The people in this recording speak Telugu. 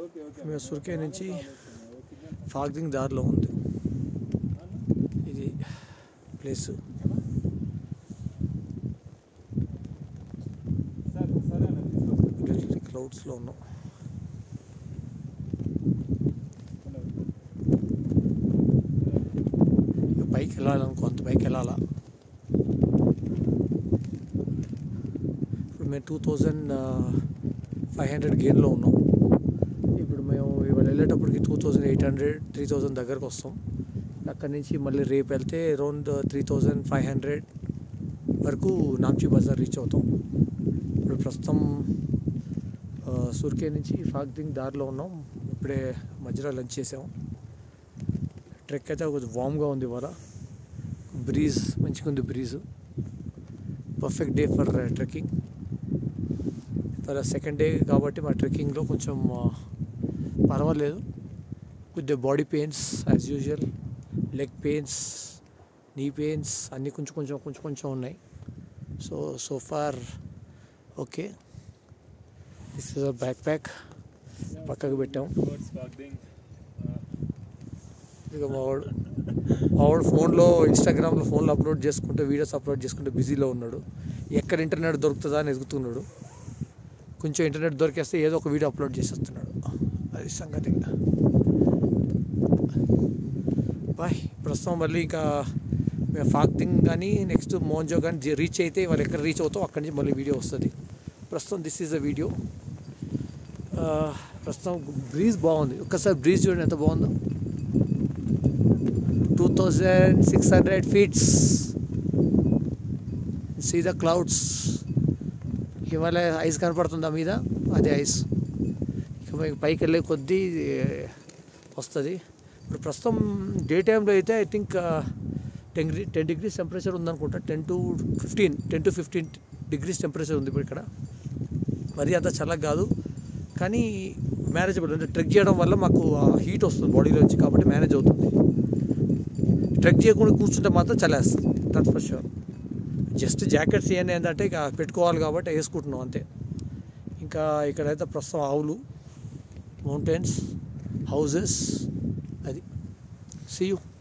మేము సుర్కే నుంచి ఫాగ్దింగ్ దారిలో ఉంది ఇది ప్లేస్ క్లౌడ్స్లో ఉన్నాం ఇక పైకి వెళ్ళాలనుకో అంత పైకి వెళ్ళాలా ఇప్పుడు మేము టూ థౌజండ్ ఫైవ్ హండ్రెడ్ గేర్లో ఉన్నాం ఇప్పుడు మేము ఇవాళ వెళ్ళేటప్పటికి two thousand eight hundred three thousand దగ్గరకు వస్తాం అక్కడి నుంచి మళ్ళీ రేపు వెళ్తే around three thousand five hundred వరకు నాంచి బజార్ రీచ్ అవుతాం ఇప్పుడు ప్రస్తుతం ఆ, సుర్కే నుంచి ఫాగ్దింగ్ దారిలో ఉన్నాం ఇప్పుడే మధ్యలో లంచ్ చేసాము ట్రెక్ అయితే కొంచెం వామ్గా ఉంది ఇవాళ బ్రీజ్ మంచిగా ఉంది breeze perfect day for trekking ఇవాళ సెకండ్ డే కాబట్టి మా ట్రెక్కింగ్లో కొంచెం ఆ, పర్వాలేదు కొద్దిగా body pains as usual leg pains knee pains అన్నీ కొంచెం కొంచెం కొంచెం కొంచెం ఉన్నాయి so so far okay this is a backpack పక్కకు పెట్టాం ఇక మావాడు మావాడు ఫోన్లో ఇన్స్టాగ్రామ్లో ఫోన్లో అప్లోడ్ చేసుకుంటే వీడియోస్ అప్లోడ్ చేసుకుంటే బిజీలో ఉన్నాడు ఎక్కడ ఇంటర్నెట్ దొరుకుతుందా అని ఎదుగుతున్నాడు కొంచెం ఇంటర్నెట్ దొరికేస్తే ఏదో ఒక వీడియో అప్లోడ్ చేసేస్తున్నాడు అది సంగతి బాయ్ ప్రస్తుతం మళ్ళీ ఇంకా మేము ఫాక్తింగ్ కానీ నెక్స్ట్ మోంజో కానీ రీచ్ అయితే వాళ్ళు ఎక్కడ రీచ్ అవుతాం అక్కడి నుంచి మళ్ళీ వీడియో వస్తుంది ప్రస్తుతం దిస్ ఈజ్ అ వీడియో ప్రస్తుతం బ్రీజ్ బాగుంది ఒక్కసారి బ్రీజ్ చూడండి ఎంత బాగుందో two thousand six hundred feets see the clouds Himalaya ice కనపడుతుందా మీద అదే ఐస్ ఇక మీకు పైకి వెళ్ళే కొద్దీ వస్తుంది ఇప్పుడు ప్రస్తుతం డే టైంలో అయితే I think ten ten degrees temperature ఉందనుకుంటా ten to fifteen ten to fifteen degrees temperature ఉంది ఇప్పుడు ఇక్కడ మరీ అంత చల్లగా కాదు కానీ మేనేజబుల్ అంటే ట్రెక్ చేయడం వల్ల మాకు హీట్ వస్తుంది బాడీలోంచి కాబట్టి మేనేజ్ అవుతుంది ట్రెక్ చేయకుండా కూర్చుంటే మాత్రం చల్లేస్తుంది that for sure just jackets ఇవన్నీ ఏంటంటే ఇక పెట్టుకోవాలి కాబట్టి వేసుకుంటున్నాం అంతే ఇంకా ఇక్కడైతే ప్రస్తుతం ఆవులు మౌంటైన్స్ హౌజెస్ అది సీ యూ